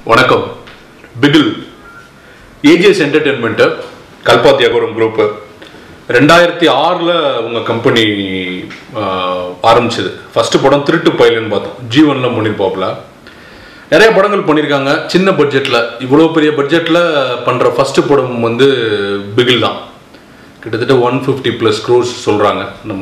வணக்கம் Bigil AGS entertainment கல்பாத்தியாகுரம் group ரெண்டாயிரத்தி ஆறில் உங்கள் கம்பெனி ஆரம்பிச்சது ஃபஸ்ட்டு படம் திருட்டு பயிலுன்னு பார்த்தோம் ஜீவனில் பண்ணியிருப்பாப்புல நிறைய படங்கள் பண்ணியிருக்காங்க சின்ன பட்ஜெட்டில் இவ்வளோ பெரிய பட்ஜெட்டில் பண்ணுற ஃபஸ்ட்டு படம் வந்து பிகில் தான் கிட்டத்தட்ட ஒன் ஃபிஃப்டி ப்ளஸ் க்ரோர்ஸ் சொல்கிறாங்க நம்ம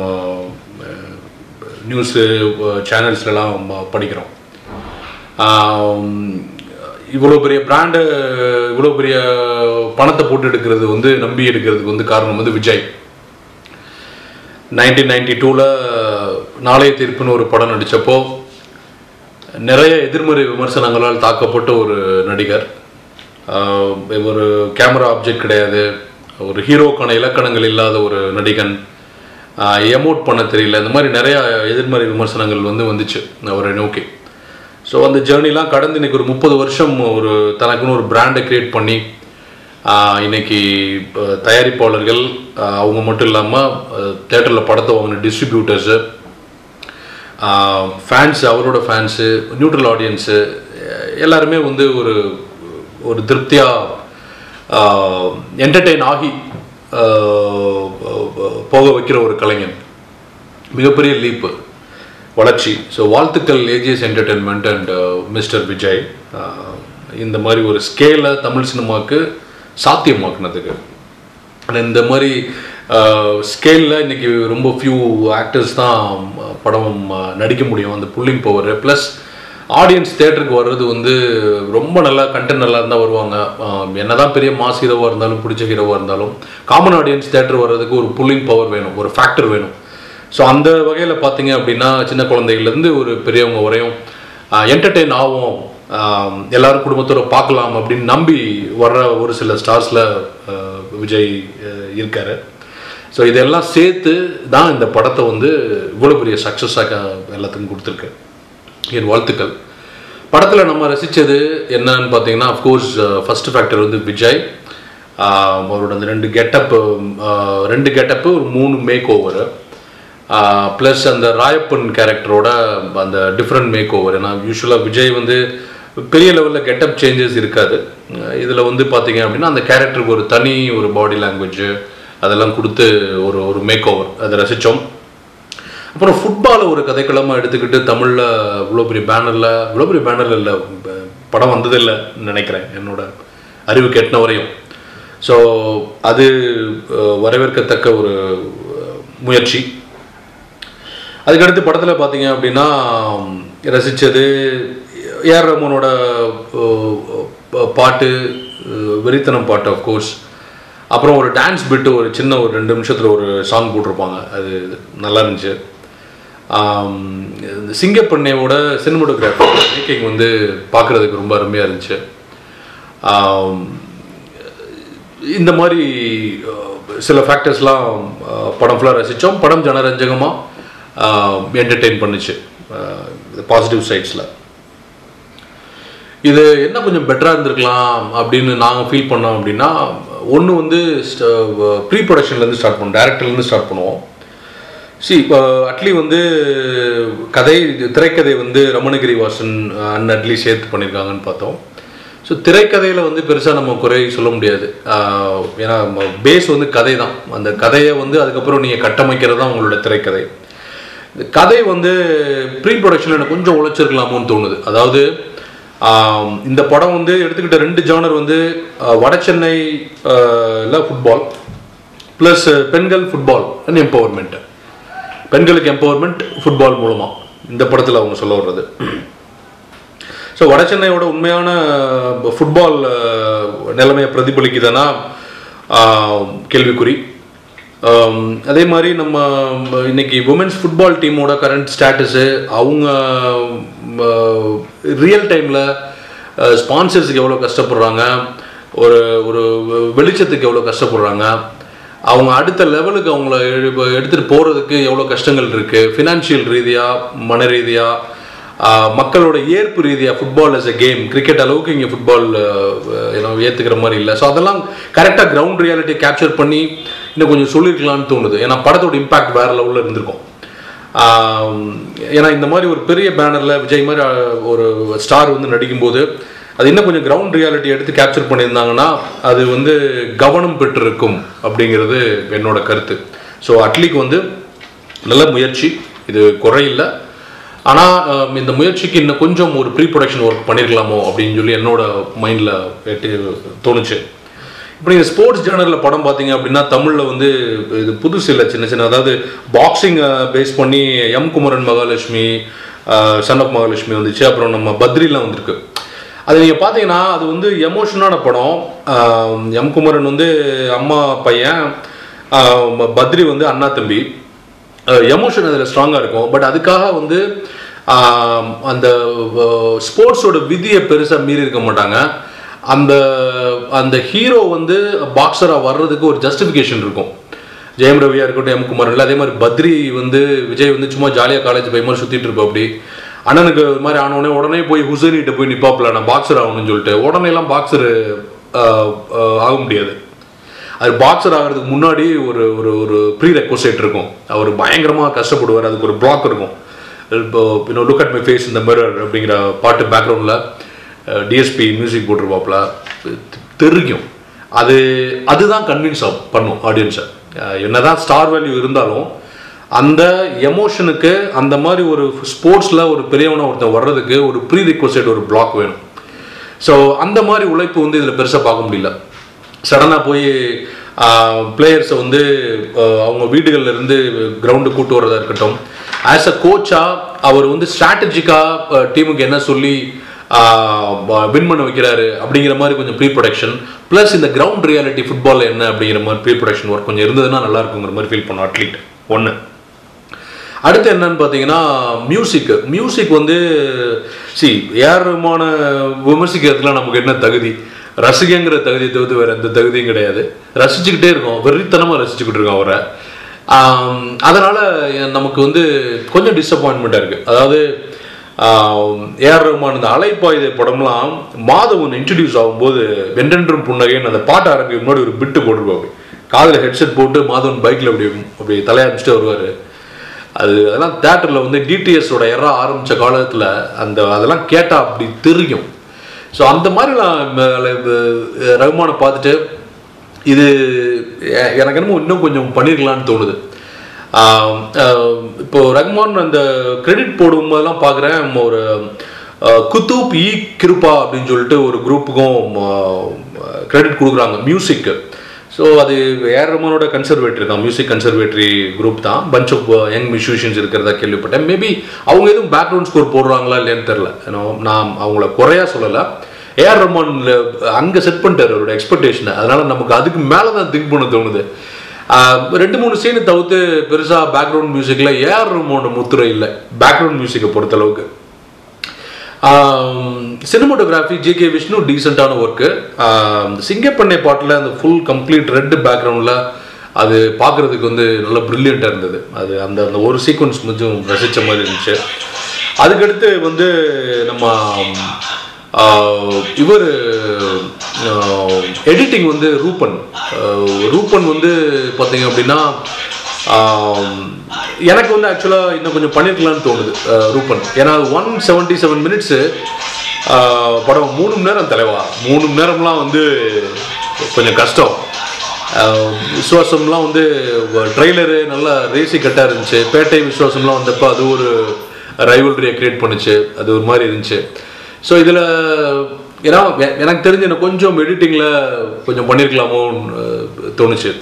நியூஸு சேனல்ஸ்லலாம் படிக்கிறோம் ஆம், இவ்வளோ பெரிய பிராண்டு இவ்வளோ பெரிய பணத்தை போட்டு எடுக்கிறது வந்து நம்பி எடுக்கிறதுக்கு வந்து காரணம் வந்து விஜய் நைன்டீன் நைன்டி டூவில் நாளைய தீர்ப்புன்னு ஒரு படம் நடித்தப்போ நிறைய எதிர்மறை விமர்சனங்களால் தாக்கப்பட்ட ஒரு நடிகர் ஆஹ் ஒரு கேமரா ஆப்ஜெக்ட் கிடையாது ஒரு ஹீரோக்கான இலக்கணங்கள் இல்லாத ஒரு நடிகன் எமோட் பண்ண தெரியல இந்த மாதிரி நிறைய எதிர்மறை விமர்சனங்கள் வந்து வந்துச்சு அவரை நோக்கி ஸோ அந்த ஜேர்னிலாம் கடந்து இன்னைக்கு ஒரு முப்பது வருஷம் ஒரு தனக்குன்னு ஒரு பிராண்டை கிரியேட் பண்ணி ஆஹ் இன்னைக்கு இப்ப தயாரிப்பாளர்கள் ஆஹ் அவங்க மட்டும் இல்லாமல் தேட்டரில் படத்தை வாங்கின டிஸ்ட்ரிபியூட்டர்ஸு ஃபேன்ஸு அவரோட ஃபேன்ஸு நியூட்ரல் ஆடியன்ஸு எல்லாருமே வந்து ஒரு ஒரு திருப்தியாக என்டர்டெயின் ஆகி ஆஹ் போக வைக்கிற ஒரு கலைஞன் மிகப்பெரிய லீப்பு வளர்ச்சி ஸோ வாழ்த்துக்கள் AGS entertainment and mister Vijay ah இந்த மாதிரி ஒரு ஸ்கேலை தமிழ் சினிமாவுக்கு சாத்தியமாக்குனதுக்கு ஆனா இந்த மாதிரி ஸ்கேலில் இன்னைக்கு ரொம்ப ஃபியூ ஆக்டர்ஸ் தான் அஹ், படம் அஹ், நடிக்க முடியும் அந்த புல்லிங் பவர் ப்ளஸ் ஆடியன்ஸ் தேட்டருக்கு வர்றது வந்து ரொம்ப நல்லா கண்டென்ட் நல்லா இருந்தால் வருவாங்க அஹ், என்னதான் பெரிய மாஸ் ஹீரோவாக இருந்தாலும் பிடிச்ச ஹீரோவாக இருந்தாலும் காமன் ஆடியன்ஸ் தேட்டர் வர்றதுக்கு ஒரு புல்லிங் பவர் வேணும் ஒரு ஃபேக்டர் வேணும் ஸோ அந்த வகையில் பார்த்தீங்க அப்படின்னா சின்ன குழந்தைகள்லேருந்து ஒரு பெரியவங்க வரையும் என்டர்டெயின் ஆகும் ஆஹ் எல்லாரும் குடும்பத்தோட பார்க்கலாம் அப்படின்னு நம்பி வர்ற ஒரு சில ஸ்டார்ஸில் விஜய் அஹ், இருக்காரு ஸோ இதெல்லாம் சேர்த்து தான் இந்த படத்தை வந்து இவ்வளோ பெரிய சக்ஸஸாக எல்லாத்துக்கும் கொடுத்துருக்கு என் வாழ்த்துக்கள் படத்தில் நம்ம ரசித்தது என்னன்னு பார்த்தீங்கன்னா அஃப்கோர்ஸ் ஃபர்ஸ்ட் ஃபேக்டர் வந்து விஜய் ஆஹ் அவரோட அந்த ரெண்டு கெட்டப்பு ரெண்டு கெட்டப்பு ஒரு மூணு மேக் ஓவரு ப்ளஸ் அந்த ராயப்பன் கேரக்டரோட அந்த டிஃப்ரெண்ட் மேக் ஓவர் ஏன்னா யூஸ்வலாக விஜய் வந்து பெரிய லெவலில் கெட்டப் சேஞ்சஸ் இருக்காது இதில் வந்து பார்த்தீங்க அப்படின்னா அந்த கேரக்டருக்கு ஒரு தனி ஒரு பாடி லாங்குவேஜ் அதெல்லாம் கொடுத்து ஒரு ஒரு மேக் ஓவர் அதை ரசித்தோம் அப்புறம் ஃபுட்பாலை ஒரு கதைக்களமாக எடுத்துக்கிட்டு தமிழில் இவ்வளோ பெரிய பேனரில் இவ்வளோ பெரிய பேனரில் இல்லை படம் வந்ததில்லை நினைக்கிறேன் என்னோட அறிவு கெட்டின வரையும் ஸோ அது அஹ், வரவேற்கத்தக்க ஒரு அஹ், முயற்சி அதுக்கடுத்து படத்தில் பார்த்தீங்க அப்படின்னா ரசித்தது ஏஆர் ரமனோட அஹ், அஹ், பாட்டு அஹ், வெறித்தனம் பாட்டு ஆஃப்கோர்ஸ் அப்புறம் ஒரு டான்ஸ் பிட்டு ஒரு சின்ன ஒரு ரெண்டு நிமிஷத்தில் ஒரு சாங் போட்டிருப்பாங்க அது நல்லா இருந்துச்சு ஆம், இந்த சிங்கப்பண்ணையோட சினிமோட்டோகிராஃபி மேக்கிங் வந்து பார்க்குறதுக்கு ரொம்ப அருமையாக இருந்துச்சு ஆம், இந்த மாதிரி அஹ், சில ஃபேக்டர்ஸ்லாம் அஹ், படம் ஃபுல்லாக ரசித்தோம் படம் ஜனரஞ்சகமாக என்டர்டெயின் பண்ணுச்சு பாசிட்டிவ் சைட்ஸில் இது என்ன கொஞ்சம் பெட்டராக இருந்திருக்கலாம் அப்படின்னு நாங்கள் ஃபீல் பண்ணோம் அப்படின்னா ஒன்று வந்து ப்ரீ ப்ரொடக்ஷன்லேருந்து ஸ்டார்ட் பண்ணுவோம் டேரக்டர்லேருந்து ஸ்டார்ட் பண்ணுவோம் சி இப்போ அட்லி வந்து கதை திரைக்கதை வந்து ரமணகிரி வாசன் அண்ட் அட்லி சேர்த்து பண்ணியிருக்காங்கன்னு பார்த்தோம் ஸோ திரைக்கதையில் வந்து பெருசாக நம்ம குறை சொல்ல முடியாது ஆஹ் ஏன்னா பேஸ் வந்து கதை தான் அந்த கதையை வந்து அதுக்கப்புறம் நீங்கள் கட்டமைக்கிறது தான் உங்களோட திரைக்கதை இந்த கதை வந்து ப்ரீ ப்ரொடக்ஷனில் எனக்கு கொஞ்சம் உழைச்சிருக்கலாமோன்னு தோணுது அதாவது ஆம், இந்த படம் வந்து எடுத்துக்கிட்ட ரெண்டு ஜானர் வந்து ஆஹ், வட சென்னை இல்லை ஃபுட்பால் ப்ளஸ் பெண்கள் ஃபுட்பால் அண்ட் எம்பவர்மெண்ட் பெண்களுக்கு எம்பவர்மெண்ட் ஃபுட்பால் மூலமாக இந்த படத்தில் அவங்க சொல்ல வர்றது ஸோ வட சென்னையோட உண்மையான ஃபுட்பால் நிலைமையை பிரதிபலிக்குதுன்னா ஆஹ், கேள்விக்குறி ஆம், அதே மாதிரி நம்ம இன்னைக்கு உமன்ஸ் ஃபுட்பால் டீமோட கரண்ட் ஸ்டேட்டஸு அவங்க ரியல் டைமில் ஸ்பான்சர்ஸுக்கு எவ்வளோ கஷ்டப்படுறாங்க ஒரு ஒரு வெளிச்சத்துக்கு எவ்வளோ கஷ்டப்படுறாங்க அவங்க அடுத்த லெவலுக்கு அவங்கள எழு- எடுத்துகிட்டு போகிறதுக்கு எவ்வளோ கஷ்டங்கள் இருக்குது ஃபினான்ஷியல் ரீதியாக மன ரீதியாக ஆஹ் மக்களோட ஏற்பு ரீதியாக football as a game cricket அளவுக்கு இங்கே ஃபுட்பால் ஏன்னா ஏற்றுக்கிற மாதிரி இல்லை ஸோ அதெல்லாம் கரெக்டாக கிரவுண்ட் ரியாலிட்டி கேப்சர் பண்ணி இன்னும் கொஞ்சம் சொல்லியிருக்கலாம்னு தோணுது ஏன்னா படத்தோட இம்பாக்ட் வேறு லெவலில் இருந்திருக்கும் ஆம், ஏன்னா இந்த மாதிரி ஒரு பெரிய பேனரில் விஜய் மாதிரி ஆஹ், ஒரு ஸ்டார் வந்து நடிக்கும்போது அது இன்னும் கொஞ்சம் கிரவுண்ட் ரியாலிட்டி எடுத்து கேப்சர் பண்ணியிருந்தாங்கன்னா அது வந்து கவனம் பெற்றிருக்கும் அப்படிங்கிறது என்னோட கருத்து ஸோ அட்லிக்கு வந்து நல்ல முயற்சி இது குறையில்லை ஆனால் இந்த முயற்சிக்கு இன்னும் கொஞ்சம் ஒரு ப்ரீ ப்ரொடக்ஷன் ஒர்க் பண்ணியிருக்கலாமோ அப்படின்னு சொல்லி என்னோட மைண்டில் தோணுச்சு இப்போ நீங்கள் ஸ்போர்ட்ஸ் ஜேர்னலில் படம் பார்த்தீங்க அப்படின்னா தமிழில் வந்து இது புதுசு இல்லை சின்ன சின்ன அதாவது பாக்ஸிங்கை பேஸ் பண்ணி M Kumaran Mahalakshmi son of Mahalakshmi வந்துச்சு அப்புறம் நம்ம பத்ரிலாம் வந்திருக்கு அது நீங்கள் பார்த்தீங்கன்னா அது வந்து எமோஷனான படம் ஆஹ் எம் குமரன் வந்து அம்மா பையன் ஆஹ் பத்ரி வந்து அண்ணா தம்பி எமோஷன் அதில் ஸ்ட்ராங்காக இருக்கும் பட் அதுக்காக வந்து ஆஹ் அந்த ஸ்போர்ட்ஸோட விதியை பெருசாக மீறி இருக்க மாட்டாங்க அந்த அந்த ஹீரோ வந்து பாக்ஸராக வர்றதுக்கு ஒரு ஜஸ்டிஃபிகேஷன் இருக்கும் ஜெயம் ரவியா இருக்கட்டும் எம் குமார் இல்லை அதே மாதிரி பத்ரி வந்து விஜய் வந்து சும்மா ஜாலியாக காலேஜ் போய் மாதிரி சுற்றிட்டு இருப்பா அப்படி அண்ணனுக்கு இது மாதிரி ஆனவுடனே உடனே போய் ஹுசைனிட்ட போய் நிப்பாப்ல நான் பாக்ஸர் ஆகணும்னு சொல்லிட்டு உடனே எல்லாம் பாக்ஸர் ஆக முடியாது அது பாக்ஸர் ஆகிறதுக்கு முன்னாடி ஒரு ஒரு ஒரு ப்ரீ ரெக்வசைட் இருக்கும் அவர் பயங்கரமாக கஷ்டப்படுவார் அதுக்கு ஒரு பிளாக் இருக்கும் இப்போ இன்னும் லுக் அட் மை ஃபேஸ் இந்த மிரர் அப்படிங்கிற பாட்டு பேக்ரவுண்டில் டிஎஸ்பி மியூசிக் போட்டிருப்பாப்புல தெரியும் அது அதுதான் கன்வின்ஸ் பண்ணும் ஆடியன்ஸை என்னதான் ஸ்டார் வேல்யூ இருந்தாலும் அந்த எமோஷனுக்கு அந்த மாதிரி ஒரு ஸ்போர்ட்ஸில் ஒரு பெரியவனை ஒருத்தன் வர்றதுக்கு ஒரு ப்ரீ ரிக்வஸ்ட் ஒரு பிளாக் வேணும் ஸோ அந்த மாதிரி உழைப்பு வந்து இதில் பெருசாக பார்க்க முடியல சடனாக போய் பிளேயர்ஸை வந்து ஆஹ், அவங்க வீடுகள்ல இருந்து கிரவுண்டு கூட்டு வர்றதா இருக்கட்டும் ஆஸ் அ கோச்சாக அவர் வந்து ஸ்ட்ராட்டஜிக்காக டீமுக்கு என்ன சொல்லி வின் பண்ண வைக்கிறாரு அப்படிங்கிற மாதிரி கொஞ்சம் ப்ரீ ப்ரொடக்ஷன் ப்ளஸ் இந்த கிரவுண்ட் ரியாலிட்டி ஃபுட்பாலில் என்ன அப்படிங்கிற மாதிரி ப்ரீ ப்ரொடக்ஷன் ஒர்க் கொஞ்சம் இருந்ததுன்னா நல்லா இருக்குங்கிற மாதிரி ஃபீல் பண்ணோம் அட்லீட் ஒன்று அடுத்து என்னன்னு பார்த்தீங்கன்னா மியூசிக் மியூசிக் வந்து சி ஏராளமான விமர்சிக்கிறதுக்குலாம் நமக்கு என்ன தகுதி ரசிகங்கிற தகுதியை தவிர்த்து வேற எந்த தகுதியும் கிடையாது ரசிச்சுக்கிட்டே இருக்கோம் வெறித்தனமாக ரசிச்சுக்கிட்டு இருக்கோம் அவரை ஆம், அதனால எ- நமக்கு வந்து கொஞ்சம் டிசப்பாயின்மெண்ட்டாக இருக்கு அதாவது ஏஆர் ரஹ்மான் இந்த அலைப்பாயுதை படம்லாம் மாதவன் இன்ட்ரடியூஸ் ஆகும்போது வென்றென்றும் புன்னகைன்னு அந்த பாட்டு ஆரம்பிக்கும் முன்னாடி ஒரு பிட்டு போட்டிருப்பாங்க காதில் ஹெட்செட் போட்டு மாதவன் பைக்கில் அப்படி அப்படி தலையாமிச்சிட்டு வருவார் அது அதெல்லாம் தேட்டரில் வந்து டிடிஎஸோட எற ஆரம்பித்த காலத்தில் அந்த அதெல்லாம் கேட்டால் அப்படி தெரியும் ஸோ அந்த மாதிரி நான் ரகுமானை பார்த்துட்டு இது எ- எனக்கு என்னமோ இன்னும் கொஞ்சம் பண்ணிருக்கலாம்னு தோணுது ஆம், ஆஹ், இப்போ ரஹ்மான் அந்த கிரெடிட் போடும்போதெல்லாம் பார்க்குறேன் ஒரு ஆஹ், குத்தூப் இ கிருபா அப்படின்னு சொல்லிட்டு ஒரு குரூப்புக்கும் கிரெடிட் கொடுக்குறாங்க மியூசிக்கு ஸோ அது ஏஆர் ரஹ்மானோட கன்சர்வேட்டரி தான் மியூசிக் கன்சர்வேட்டரி குரூப் தான் பஞ்ச் ஆஃப் யங் மியூசிஷியன்ஸ் இருக்கிறதா கேள்விப்பட்டேன் மேபி அவங்க எதுவும் பேக்ரவுண்ட் ஸ்கோர் போடுறாங்களா இல்லையான்னு தெரில ஏன்னா நான் அவங்கள குறையா சொல்லலை ஏஆர் ரஹ்மான் அங்கே செட் பண்ணிட்டார் அவரோட எக்ஸ்பெக்டேஷனை அதனால நமக்கு அதுக்கு மேலே தான் திங்க் பண்ண தோணுது ஆஹ் ரெண்டு மூணு சீனை தவிர்த்து பெருசாக பேக்ரவுண்ட் மியூசிக்கில் ஏஆர் ரஹ்மானோட முத்திரை இல்லை பேக்ரவுண்ட் மியூசிக்கை பொறுத்தளவுக்கு சினிமோட்டோகிராஃபி ஜே கே விஷ்ணு டீசெண்டான ஒர்க்கு சிங்கப்பண்ணை பாட்டில் அந்த ஃபுல் கம்ப்ளீட் ரெட் பேக்ரவுண்டில் அது பார்க்குறதுக்கு வந்து நல்ல ப்ரில்லியண்ட்டாக இருந்தது அது அந்த அந்த ஒரு சீக்வன்ஸ் கொஞ்சம் ரசித்த மாதிரி இருந்துச்சு அதுக்கடுத்து வந்து நம்ம இவர் எடிட்டிங் வந்து ரூபன் ஆஹ் ரூபன் வந்து பார்த்தீங்க அப்படின்னா ஆம், எனக்கு வந்து ஆக்சுவலாக இன்னும் கொஞ்சம் பண்ணியிருக்கலாம்னு தோணுது அஹ், ரூபன் ஏன்னா ஒன் செவன்ட்டி செவன் மினிட்ஸு படம் மூணு மணி நேரம் தலைவா மூணு மணி நேரம்லாம் வந்து கொஞ்சம் கஷ்டம் அஹ், விசுவாசம்லாம் வந்து ட்ரெய்லரு நல்லா ரேசி கட்டாக இருந்துச்சு பேட்டை விசுவாசம்லாம் வந்தப்போ அது ஒரு ரைவல்ரியை க்ரியேட் பண்ணுச்சு அது ஒரு மாதிரி இருந்துச்சு ஸோ இதில் ஏன்னா எ- எனக்கு தெரிஞ்சு எனக்கு கொஞ்சம் எடிட்டிங்கில் கொஞ்சம் பண்ணியிருக்கலாமோன்னு அஹ், தோணுச்சு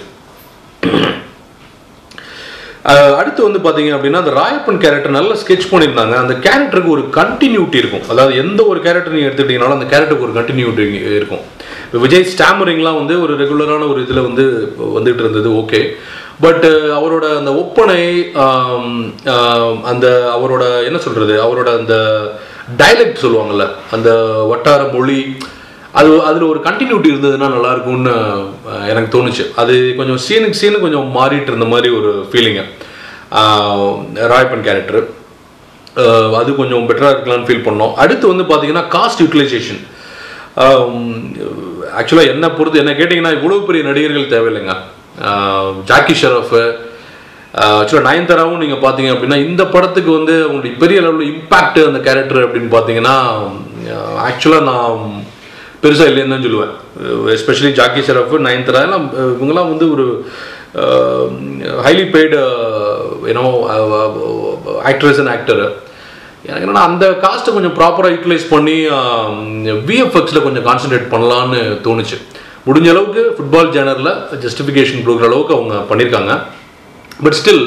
அஹ் அடுத்து வந்து பார்த்தீங்க அப்படின்னா அந்த ராயப்பன் கேரக்டர் நல்லா ஸ்கெச் பண்ணியிருந்தாங்க அந்த கேரக்டருக்கு ஒரு கண்டினியூட்டி இருக்கும் அதாவது எந்த ஒரு கேரக்டர் நீங்கள் எடுத்துக்கிட்டீங்கனாலும் அந்த கேரக்டருக்கு ஒரு கண்டினியூட்டி இருக்கும் இப்போ விஜய் ஸ்டாமரிங்லாம் வந்து ஒரு ரெகுலரான ஒரு இதில் வந்து வந்துட்டு இருந்தது ஓகே பட் அவரோட அந்த ஒப்பனை ஆம், ஆம், அந்த அவரோட என்ன சொல்கிறது அவரோட அந்த டைலக்ட் சொல்லுவாங்கல்ல அந்த வட்டார மொழி அது அதில் ஒரு கண்டினியூட்டி இருந்ததுன்னா நல்லா இருக்கும்னு அஹ், எனக்கு தோணுச்சு அது கொஞ்சம் சீனுக்கு சீனு கொஞ்சம் மாறிட்டு இருந்த மாதிரி ஒரு ஃபீலிங்கு ராயப்பன் கேரக்டர் அது கொஞ்சம் பெட்டராக இருக்கலாம்னு ஃபீல் பண்ணோம் அடுத்து வந்து பார்த்தீங்கன்னா காஸ்ட் யூட்டிலைசேஷன் ஆக்சுவலாக என்ன பொறுத்து என்ன கேட்டிங்கன்னா இவ்வளோ பெரிய நடிகர்கள் தேவையில்லைங்க ஆஹ், ஜாக்கி ஷெரஃபு ஆக்சுவலாக நயன்தாராவும் நீங்கள் பார்த்தீங்க அப்படின்னா இந்த படத்துக்கு வந்து அவங்களுடைய பெரிய லெவலில் இம்பாக்ட் அந்த கேரக்டர் அப்படின்னு பார்த்தீங்கன்னா ஆக்சுவலாக நான் பெருசாக இல்லைன்னு தான் சொல்லுவேன் எஸ்பெஷலி ஜாக்கி ஷெரஃப் நயன்தரா எல்லாம் அஹ், இவங்கெல்லாம் வந்து ஒரு highly paid you know actress and actor எனக்கு என்னன்னா அந்த காஸ்ட்டை கொஞ்சம் ப்ராப்பராக யூட்டிலைஸ் பண்ணி விஎஃப்எக்ஸில் கொஞ்சம் கான்சென்ட்ரேட் பண்ணலான்னு தோணுச்சு முடிஞ்ச அளவுக்கு ஃபுட்பால் ஜேனரில் ஜஸ்டிஃபிகேஷன் கொடுக்குற அளவுக்கு அவங்க பண்ணியிருக்காங்க பட் ஸ்டில்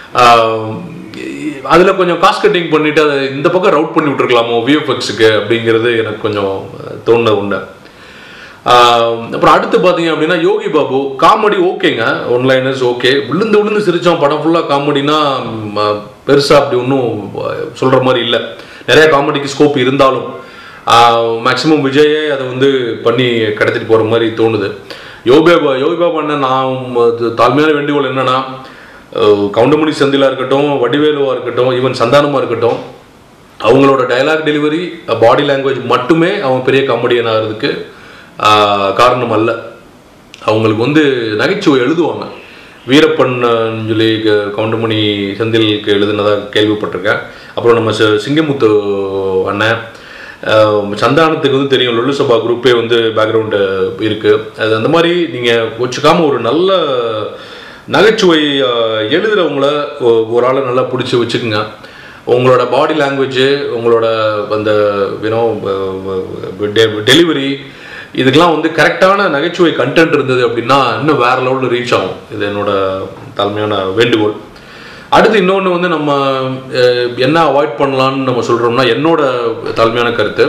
அதில் கொஞ்சம் காஸ்ட் கட்டிங் பண்ணிவிட்டு அதை இந்த பக்கம் ரவுட் பண்ணி விட்டுருக்கலாமோ விஎஃப்எக்ஸுக்கு அப்படிங்கிறது எனக்கு கொஞ்சம் தோணுன உண்டு ஆஹ் அப்புறம் அடுத்து பார்த்தீங்க அப்படின்னா யோகி பாபு காமெடி ஓகேங்க ஒன்லைனர்ஸ் ஓகே விழுந்து விழுந்து சிரிச்சோம் படம் ஃபுல்லாக காமெடினா பெருசாக அப்படி ஒன்றும் சொல்கிற மாதிரி இல்லை நிறைய காமெடிக்கு ஸ்கோப் இருந்தாலும் மேக்ஸிமம் விஜயே அதை வந்து பண்ணி கடத்திட்டு போகிற மாதிரி தோணுது யோகி பாபா யோகி பாபா அண்ணன் நான் அது தாழ்மையான வேண்டுகோள் என்னன்னா அஹ் கவுண்டமணி செந்திலா இருக்கட்டும் வடிவேலுவா இருக்கட்டும் ஈவன் சந்தானமா இருக்கட்டும் அவங்களோட டயலாக் டெலிவரி பாடி லாங்குவேஜ் மட்டுமே அவங்க பெரிய காமெடியன் ஆகிறதுக்கு ஆஹ், காரணம் அல்ல அவங்களுக்கு வந்து நகைச்சுவை எழுதுவாங்க வீரப்பன் சொல்லி க- கவுண்டமணி செந்திலுக்கு எழுதுனதாக கேள்விப்பட்டிருக்கேன் அப்புறம் நம்ம சி- சிங்கமுத்து அண்ணன் ஆஹ், சந்தானத்துக்கு வந்து தெரியும் லொல்லு சபா குரூப்பே வந்து பேக்ரவுண்டு இருக்குது அது அந்த மாதிரி நீங்கள் வச்சுக்காம ஒரு நல்ல நகைச்சுவை ஆஹ், எழுதுறவங்கள ஒ- ஒரு ஆளை நல்லா பிடிச்சி வச்சுக்குங்க உங்களோட பாடி லாங்குவேஜ் உங்களோட அந்த வினோ டெலிவரி இதுக்கெல்லாம் வந்து கரெக்டான நகைச்சுவை கண்டென்ட் இருந்தது அப்படின்னா இன்னும் வேற லெவலில் ரீச் ஆகும் இது என்னோட தலைமையான வேண்டுகோள் அடுத்து இன்னொன்று வந்து நம்ம அஹ், என்ன அவாய்ட் பண்ணலாம்னு நம்ம சொல்கிறோம்னா என்னோட தலைமையான கருத்து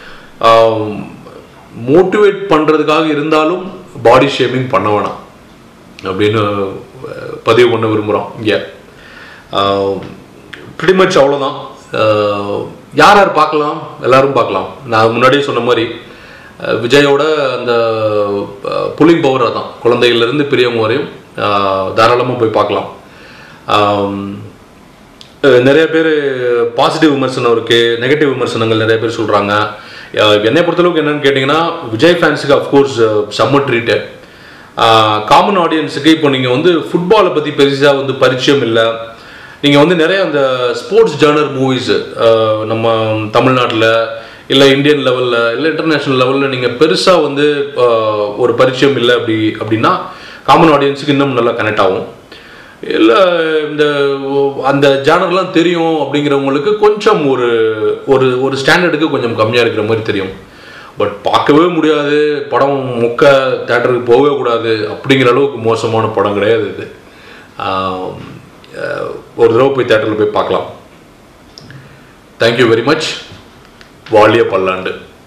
மோட்டிவேட் பண்ணுறதுக்காக இருந்தாலும் பாடி ஷேமிங் பண்ண வேணாம் அப்படின்னு அஹ், பதிவு பண்ண விரும்புகிறோம் இங்கே மச் அவ்வளோதான் அஹ், யார் யார் பார்க்கலாம் எல்லாரும் பார்க்கலாம் நான் முன்னாடியே சொன்ன மாதிரி அஹ், விஜயோட அந்த புல்லிங் பவர் தான் குழந்தைகள்லேருந்து பெரியவங்க வரையும் தாராளமாக போய் பார்க்கலாம் ஆம், அஹ் நிறைய பேர் பாசிட்டிவ் விமர்சனம் இருக்கு நெகட்டிவ் விமர்சனங்கள் நிறைய பேர் சொல்றாங்க அஹ் என்னை பொறுத்தளவுக்கு என்னன்னு கேட்டிங்கன்னா விஜய் ஃபேன்ஸுக்கு அஃப்கோர்ஸ் செம்ம ட்ரீட்டு காமன் ஆடியன்ஸுக்கு இப்போ நீங்கள் வந்து ஃபுட்பாலை பற்றி பெருசாக வந்து பரிச்சயம் இல்லை நீங்கள் வந்து நிறைய அந்த ஸ்போர்ட்ஸ் ஜேர்னர் மூவிஸ் நம்ம தமிழ்நாட்டில் இல்லை இந்தியன் லெவலில் இல்லை இன்டர்நேஷ்னல் லெவலில் நீங்கள் பெருசாக வந்து அஹ், ஒரு பரிச்சயம் இல்லை அப்படி அப்படின்னா காமன் ஆடியன்ஸுக்கு இன்னும் நல்லா கனெக்ட் ஆகும் இல்லை இந்த ஓ- அந்த ஜானர்லாம் தெரியும் அப்படிங்கிறவங்களுக்கு கொஞ்சம் ஒரு ஒரு ஒரு ஸ்டாண்டர்டுக்கு கொஞ்சம் கம்மியாக இருக்கிற மாதிரி தெரியும் பட் பார்க்கவே முடியாது படம் மொக்க தேட்டருக்கு போகவே கூடாது அப்படிங்கிற அளவுக்கு மோசமான படம் கிடையாது இது ஆம், அஹ், ஒரு தடவை போய் தேட்டரில் போய் பார்க்கலாம் தேங்க்யூ வெரி மச் வாலிய பல்லாண்டு